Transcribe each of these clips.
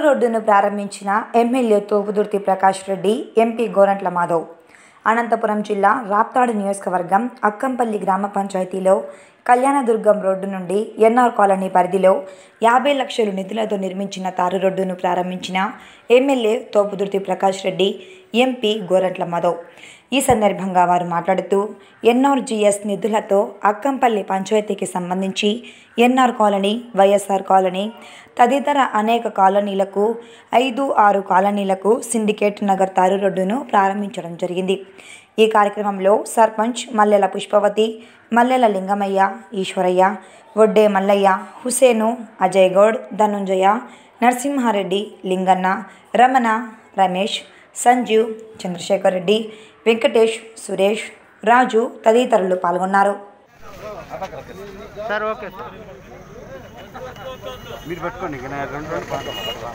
రోడ్డును ప్రారంభించిన MLA Thopudurthi Prakash Reddy MP Gorantla Madhav Anantapuram జిల్లా రాప్తాడు నియోజకవర్గం అక్కంపల్లి గ్రామ పంచాయతీలో కళ్యాణదుర్గం రోడ్డు నుండి ఎన్ఆర్ కాలనీ పరిధిలో యాభై లక్షలు నిధులతో నిర్మించిన తారు రోడ్డును ప్రారంభించిన ఎమ్మెల్యే తోపుదుర్తి ప్రకాష్ రెడ్డి ఎంపీ గోరంట్ల మాధవ్ ఈ సందర్భంగా వారు మాట్లాడుతూ ఎన్ఆర్జీఎస్ నిధులతో అక్కంపల్లి పంచాయతీకి సంబంధించి ఎన్ఆర్ కాలనీ వైఎస్ఆర్ కాలనీ తదితర అనేక కాలనీలకు ఐదు ఆరు కాలనీలకు సిండికేట్ నగర్ తారు రోడ్డును ప్రారంభించడం జరిగింది ఈ కార్యక్రమంలో సర్పంచ్ మల్లెల పుష్పవతి మల్లెల లింగమయ్య ఈశ్వరయ్య వడ్డే మల్లయ్య హుసేను అజయ్ గౌడ్ ధనుంజయ నరసింహారెడ్డి లింగన్న రమణ రమేష్ సంజీవ్ చంద్రశేఖర్ రెడ్డి వెంకటేష్ సురేష్ రాజు తదితరులు పాల్గొన్నారు సార్ ఓకే సార్ మీరు పెట్టుకోండి ఇక నేను రెండు రెండు పాట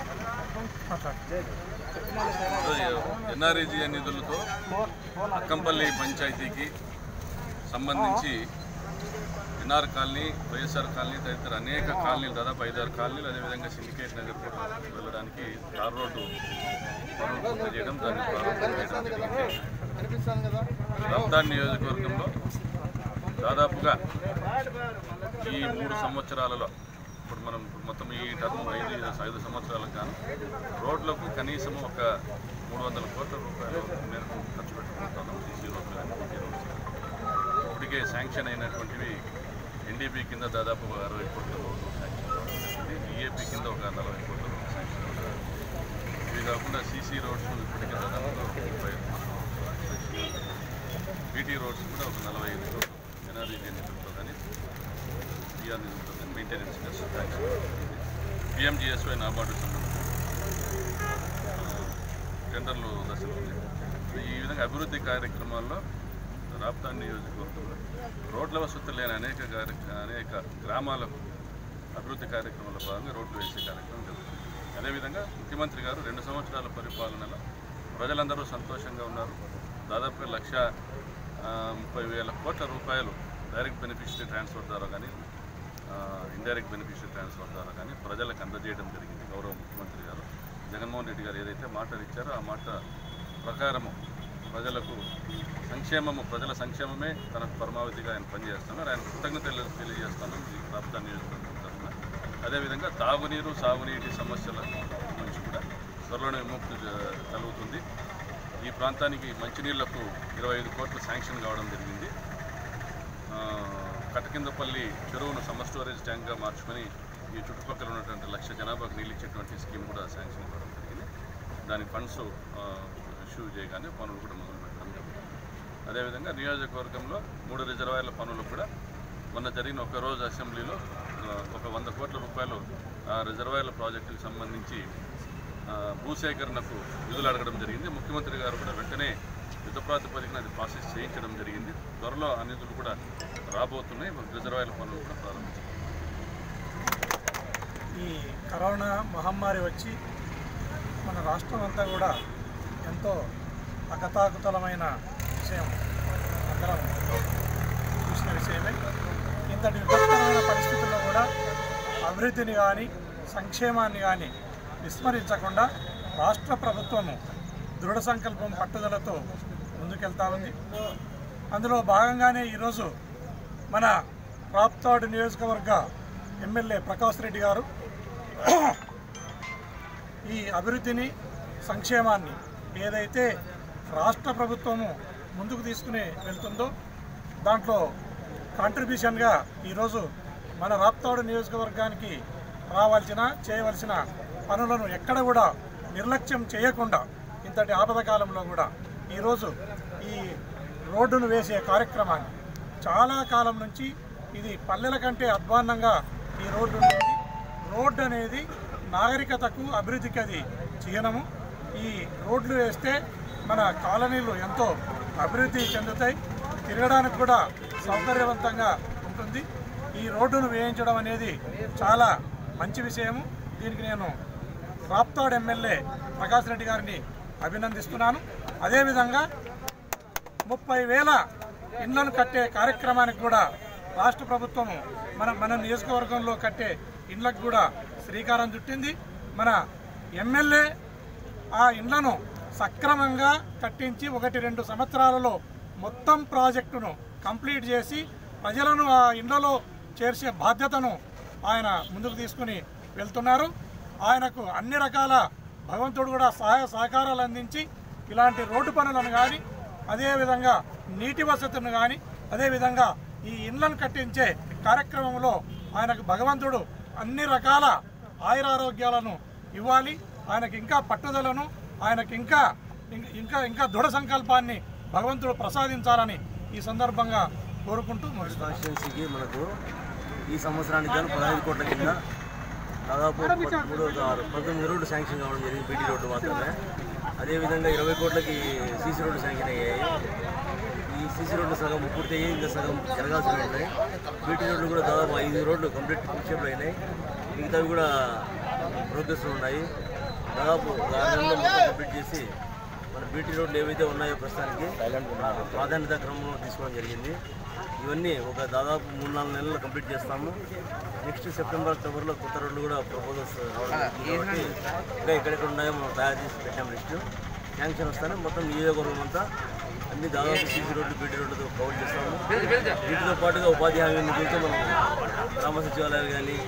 ఎన్ఆర్ఈజీఎన్ నిధులతో అక్కంపల్లి పంచాయతీకి సంబంధించి ఎన్ఆర్ కాలనీ వైఎస్ఆర్ కాలనీ తదితర అనేక కాలనీలు దాదాపు ఐదారు కాలనీలు అదేవిధంగా సిండికేట్ నగర్ కూడా వెళ్ళడానికి తార్ రోడ్డు పనులు పూర్తి చేయడం దాన్ని ప్రారంభం చేయడం జరిగింది రప్తాన్ నియోజకవర్గంలో దాదాపుగా ఈ మూడు సంవత్సరాలలో ఇప్పుడు మనం మొత్తం ఈ టర్మ్ ఐదు ఐదు సంవత్సరాలకు గాను రోడ్లకు కనీసం ఒక మూడు వందల కోట్ల రూపాయలు మేరకు ఖర్చు పెట్టుకుంటున్నాం సీసీ రోడ్లు కానీ బీటీ రోడ్స్ కానీ. ఇప్పటికే శాంక్షన్ అయినటువంటివి ఎన్డీపీ కింద దాదాపు ఒక అరవై కోట్ల రోడ్లు శాంక్షన్ అవుతుంది ఈఏపీ కింద ఒక నలభై కోట్ల రోడ్లు శాంక్షన్ అవుతుంది ఇవి కాకుండా సీసీ రోడ్స్ ఇప్పటికే దాదాపు ముప్పై ఐదు కోట్ల రోడ్లు శాంక్షన్ అవుతుంది. బీటీ రోడ్స్ కూడా ఒక నలభై ఐదు కోట్లు ఎన్ఆర్ఈజీ నిధులతో కానీ పిఆర్ నిధులతో కానీ మెయింటెనెన్స్ కోసం శాంక్షన్ పిఎంజిఎస్వై నాబార్డు సంబంధించి టెండర్లు దశలో ఉంది ఈ విధంగా అభివృద్ధి కార్యక్రమాల్లో రాప్తాన్ నియోజకవర్గంలో రోడ్ల వసతి లేని అనేక కార్య- అనేక గ్రామాలకు అభివృద్ధి కార్యక్రమంలో భాగంగా రోడ్లు వేసే కార్యక్రమం జరుగుతుంది అదేవిధంగా ముఖ్యమంత్రి గారు రెండు సంవత్సరాల పరిపాలనలో ప్రజలందరూ సంతోషంగా ఉన్నారు దాదాపుగా లక్ష ఆ, ముప్పై వేల కోట్ల రూపాయలు డైరెక్ట్ బెనిఫిషరీ ట్రాన్స్ఫర్ ద్వారా కానీ ఇండైరెక్ట్ బెనిఫిషరీ ట్రాన్స్ఫర్ ద్వారా కానీ ప్రజలకు అందజేయడం జరిగింది గౌరవ ముఖ్యమంత్రి గారు జగన్మోహన్ రెడ్డి గారు ఏదైతే మాటలు ఇచ్చారో ఆ మాట ప్రకారము ప్రజలకు సంక్షేమము ప్రజల సంక్షేమమే తనకు పరమావధిగా ఆయన పనిచేస్తున్నారు ఆయన కృతజ్ఞతలు తెలియజేస్తాను ఈ ప్రాప్త నియోజకవర్గం తరఫున అదేవిధంగా తాగునీరు సాగునీటి సమస్యల నుంచి కూడా త్వరలోనే విముక్తి జ- కలుగుతుంది ఈ ప్రాంతానికి మంచినీళ్లకు ఇరవై ఐదు కోట్లు శాంక్షన్ కావడం జరిగింది ఆ, కటకిందపల్లి చెరువును సమ్మర్ స్టోరేజ్ ట్యాంక్గా మార్చుకొని ఈ చుట్టుపక్కల ఉన్నటువంటి లక్ష జనాభాకు నీళ్ళు ఇచ్చేటువంటి స్కీమ్ కూడా శాంక్షన్ ఇవ్వడం జరిగింది దాని ఫండ్స్ ఇష్యూ చేయగానే పనులు కూడా మొదలు పెట్టడం జరుగుతుంది అదేవిధంగా నియోజకవర్గంలో మూడు రిజర్వాయర్ల పనులు కూడా మొన్న జరిగిన ఒక రోజు అసెంబ్లీలో ఆ, ఒక వంద కోట్ల రూపాయలు ఆ రిజర్వాయర్ల ప్రాజెక్టుకి సంబంధించి ఆ, భూసేకరణకు నిధులు అడగడం జరిగింది ముఖ్యమంత్రి గారు కూడా వెంటనే యుద్ధ ప్రాతిపదికన అది ప్రాసెస్ చేయించడం జరిగింది త్వరలో ఆ నిధులు కూడా రాబోతున్నాయి రిజర్వాయర్ల పనులు కూడా ప్రారంభించారు ఈ కరోనా మహమ్మారి వచ్చి మన రాష్ట్రం అంతా కూడా ఎంతో అకతాకుతలమైన విషయం అందరం చూసిన విషయమే ఇంతటి విపత్కరమైన పరిస్థితుల్లో కూడా అభివృద్ధిని కానీ సంక్షేమాన్ని కానీ విస్మరించకుండా రాష్ట్ర ప్రభుత్వము దృఢ సంకల్పం పట్టుదలతో ముందుకెళ్తా ఉంది అందులో భాగంగానే ఈరోజు మన రాప్తాడు నియోజకవర్గ ఎమ్మెల్యే ప్రకాష్ రెడ్డి గారు ఈ అభివృద్ధిని సంక్షేమాన్ని ఏదైతే రాష్ట్ర ప్రభుత్వము ముందుకు తీసుకుని వెళ్తుందో దాంట్లో కాంట్రిబ్యూషన్గా ఈరోజు మన రాప్తాడు నియోజకవర్గానికి రావాల్సిన చేయవలసిన పనులను ఎక్కడ కూడా నిర్లక్ష్యం చేయకుండా ఇంతటి ఆపద కాలంలో కూడా ఈరోజు ఈ రోడ్డును వేసే కార్యక్రమాన్ని చాలా కాలం నుంచి ఇది పల్లెల కంటే అధ్వాన్నంగా ఈ రోడ్డు ఉంటుంది రోడ్డు అనేది నాగరికతకు అభివృద్ధికి అది చిహ్నము ఈ రోడ్లు వేస్తే మన కాలనీలు ఎంతో అభివృద్ధి చెందుతాయి తిరగడానికి కూడా సౌకర్యవంతంగా ఉంటుంది ఈ రోడ్డును వేయించడం అనేది చాలా మంచి విషయము దీనికి నేను రాప్తాడ్ ఎమ్మెల్యే ప్రకాష్ రెడ్డి గారిని అభినందిస్తున్నాను అదేవిధంగా ముప్పై వేల ఇండ్లను కట్టే కార్యక్రమానికి కూడా రాష్ట్ర ప్రభుత్వం మన మన నియోజకవర్గంలో కట్టే ఇండ్లకు కూడా శ్రీకారం చుట్టింది మన ఎమ్మెల్యే ఆ ఇండ్లను సక్రమంగా కట్టించి ఒకటి రెండు సంవత్సరాలలో మొత్తం ప్రాజెక్టును కంప్లీట్ చేసి ప్రజలను ఆ ఇండ్లలో చేర్చే బాధ్యతను ఆయన ముందుకు తీసుకుని వెళ్తున్నారు ఆయనకు అన్ని రకాల భగవంతుడు కూడా సహాయ సహకారాలు అందించి ఇలాంటి రోడ్డు పనులను కానీ అదేవిధంగా నీటి వసతులను కానీ అదేవిధంగా ఈ ఇండ్లను కట్టించే కార్యక్రమంలో ఆయనకు భగవంతుడు అన్ని రకాల ఆయురారోగ్యాలను ఇవ్వాలి ఆయనకి ఇంకా పట్టుదలను ఆయనకి ఇంకా ఇం- ఇంకా ఇంకా దృఢ సంకల్పాన్ని భగవంతుడు ప్రసాదించాలని ఈ సందర్భంగా కోరుకుంటూ ముగిస్తాను కాన్స్టిట్యున్సీకి మనకు ఈ సంవత్సరానికి గాను పదహైదు కోట్ల కింద దాదాపు పదమూడు ఆరు పంతొమ్మిది రోడ్డు శాంక్షన్ కావడం జరిగింది బీటీ రోడ్డు మాత్రమే అదేవిధంగా ఇరవై కోట్లకి సీసీ రోడ్డు శాంక్షన్ అయ్యాయి ఈ సీసీ రోడ్డు సగం పూర్తి అయ్యి ఇంకా సగం జరగాల్సి ఉన్నాయి బీటీ రోడ్లు కూడా దాదాపు ఐదు రోడ్లు కంప్లీట్ ఫిక్షన్ అయినాయి మిగతావి కూడా ప్రోగ్రెస్లో ఉన్నాయి దాదాపు ఒక ఆరు నెలల్లో మొత్తం కంప్లీట్ చేసి మన బీటీ రోడ్లు ఏవైతే ఉన్నాయో ప్రస్తుతానికి ప్రాధాన్యత క్రమంలో తీసుకోవడం జరిగింది ఇవన్నీ ఒక దాదాపు మూడు నాలుగు నెలల్లో కంప్లీట్ చేస్తాము నెక్స్ట్ సెప్టెంబర్ అక్టోబర్లో కొత్త రోడ్లు కూడా ప్రపోజల్స్ రావడం జరుగుతుంది కాబట్టి ఇంకా ఎక్కడెక్కడ ఉన్నాయో మనం తయారు చేసి పెట్టాం లిస్ట్ శాంక్షన్ వస్తానే మొత్తం నియోజకవర్గం అంతా అన్ని దాదాపు సీసీ రోడ్లు బీటీ రోడ్లతో కవర్ చేస్తాము వీటితో పాటుగా ఉపాధి హామీ నిధులతో మనం గ్రామ సచివాలయాలు కానీ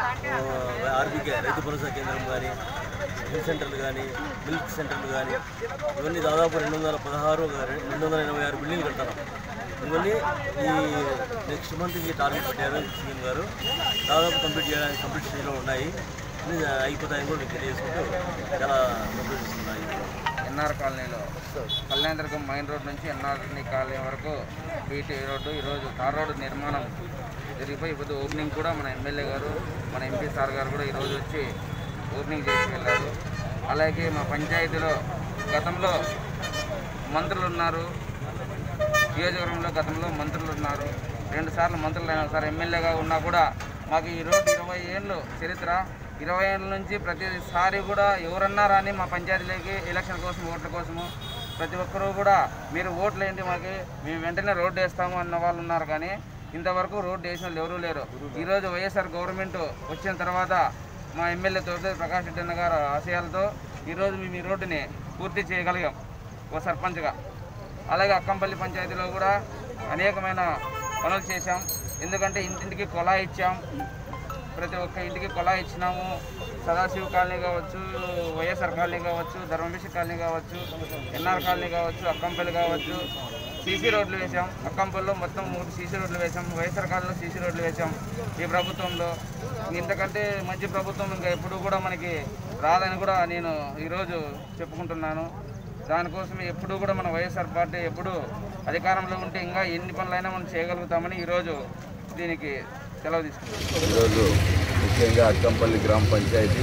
ఆర్బీకే రైతు భరోసా కేంద్రం కానీ హెల్త్ సెంటర్లు కానీ మిల్క్ సెంటర్లు కానీ ఇవన్నీ దాదాపు రెండు వందల పదహారు రెండు వందల ఎనభై ఆరు బిల్డింగ్ కడతాం ఇవన్నీ ఈ నెక్స్ట్ మంత్కి టార్గెట్ పెట్టారు సీఎం గారు దాదాపు కంప్లీట్ చేయడానికి కంప్లీట్ స్టేజ్లో ఉన్నాయి అన్ని అయిపోతాయని కూడా మీకు తెలియజేసుకుంటూ చాలా కంప్లీట్ ఉన్నాయి ఎన్ఆర్ కాలనీలో కళ్యాణదుర్గం మైన్ రోడ్ నుంచి ఎన్ఆర్ కాలనీ వరకు బీటీ రోడ్డు ఈరోజు తార్ రోడ్డు నిర్మాణం జరిగిపోయి ఇప్పుడు ఓపెనింగ్ కూడా మన ఎమ్మెల్యే గారు మన ఎంపీ సార్ గారు కూడా ఈరోజు వచ్చి ఓపెనింగ్ చేసి వెళ్ళారు అలాగే మా పంచాయతీలో గతంలో మంత్రులు ఉన్నారు నియోజకవర్గంలో గతంలో మంత్రులు ఉన్నారు రెండు సార్లు మంత్రులు అయినా సార్ ఎమ్మెల్యేగా ఉన్నా కూడా మాకు ఈ రోడ్డు ఇరవై ఏళ్ళు చరిత్ర ఇరవై ఏళ్ళ నుంచి ప్రతిసారి కూడా ఎవరన్నా రాని మా పంచాయతీలోకి ఎలక్షన్ కోసం ఓట్ల కోసము ప్రతి ఒక్కరూ కూడా మీరు ఓట్లు ఏంటి మాకు మేము వెంటనే రోడ్డు వేస్తాము అన్న వాళ్ళు ఉన్నారు కానీ ఇంతవరకు రోడ్డు వేసిన వాళ్ళు ఎవరూ లేరు ఈరోజు వైఎస్ఆర్ గవర్నమెంట్ వచ్చిన తర్వాత మా ఎమ్మెల్యే తోటి ప్రకాష్ రెడ్డి అన్న గారు ఆశయాలతో ఈరోజు మేము ఈ రోడ్డుని పూర్తి చేయగలిగాం ఓ సర్పంచ్గా అలాగే అక్కంపల్లి పంచాయతీలో కూడా అనేకమైన పనులు చేశాం ఎందుకంటే ఇంటింటికి కొలా ఇచ్చాం ప్రతి ఒక్క ఇంటికి కొలా ఇచ్చినాము సదాశివ కాలనీ కావచ్చు వైఎస్ఆర్ కాలనీ కావచ్చు ధర్మభిష కాలనీ కావచ్చు ఎన్ఆర్ కాలనీ కావచ్చు అక్కంపల్లి కావచ్చు సీసీ రోడ్లు వేసాం అక్కంపల్లిలో మొత్తం మూడు సీసీ రోడ్లు వేసాం వైఎస్ఆర్ కాలనీలో సీసీ రోడ్లు వేసాం ఈ ప్రభుత్వంలో ఇంతకంటే మంచి ప్రభుత్వం ఇంకా ఎప్పుడు కూడా మనకి రాదని కూడా నేను ఈరోజు చెప్పుకుంటున్నాను దానికోసం ఎప్పుడు కూడా మన వైఎస్ఆర్ పార్టీ ఎప్పుడు అధికారంలో ఉంటే ఇంకా ఎన్ని పనులైనా మనం చేయగలుగుతామని ఈరోజు దీనికి సెలవు తీసుకుంటాం ఈరోజు ముఖ్యంగా అక్కంపల్లి గ్రామ పంచాయతీ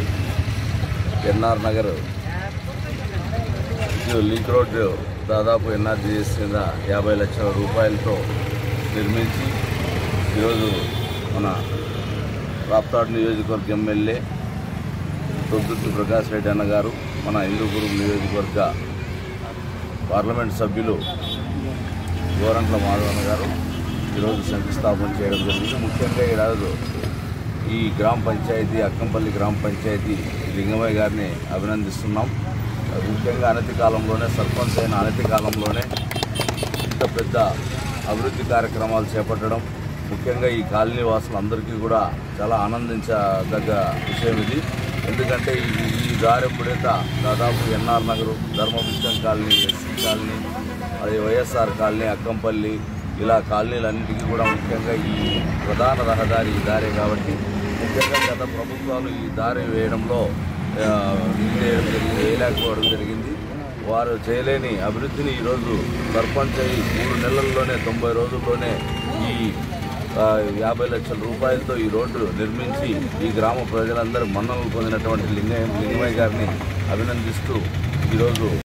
ఎన్ఆర్ నగర్ ఇది లింక్ రోడ్డు దాదాపు ఎన్ఆర్జీఎస్ కింద యాభై లక్షల రూపాయలతో నిర్మించి ఈరోజు మన రాప్తాడు నియోజకవర్గ ఎమ్మెల్యే తొద్దుర్తి ప్రకాష్ రెడ్డి అన్న గారు మన హిందూపురం నియోజకవర్గ పార్లమెంట్ సభ్యులు గోరంట్ల మాధవన్న గారు ఈరోజు శంకుస్థాపన చేయడం జరిగింది ముఖ్యంగా ఈరోజు ఈ గ్రామ పంచాయతీ అక్కంపల్లి గ్రామ పంచాయతీ లింగమయ్య గారిని అభినందిస్తున్నాం ముఖ్యంగా అనతి కాలంలోనే సర్పంచ్ అయిన అనతి కాలంలోనే ఇంత పెద్ద అభివృద్ధి కార్యక్రమాలు చేపట్టడం ముఖ్యంగా ఈ కాలనీ వాసులందరికీ కూడా చాలా ఆనందించదగ్గ విషయం ఇది ఎందుకంటే ఈ ఈ దారి ఎప్పుడైతే దాదాపు ఎన్ఆర్ నగరు ధర్మపుష్టం కాలనీ ఎస్సీ కాలనీ అది వైఎస్ఆర్ కాలనీ అక్కంపల్లి ఇలా కాలనీలన్నింటికీ కూడా ముఖ్యంగా ఈ ప్రధాన రహదారి ఈ దారే కాబట్టి ముఖ్యంగా గత ప్రభుత్వాలు ఈ దారి వేయడంలో ఆ, ఇది చేయడం జరిగింది వేయలేకపోవడం జరిగింది వారు చేయలేని అభివృద్ధిని ఈరోజు సర్పంచ్ అయి మూడు నెలల్లోనే తొంభై రోజుల్లోనే ఈ ఆ, యాభై లక్షల రూపాయలతో ఈ రోడ్డు నిర్మించి ఈ గ్రామ ప్రజలందరూ మన్ననలు పొందినటువంటి లింగ లింగమయ్య గారిని అభినందిస్తూ ఈరోజు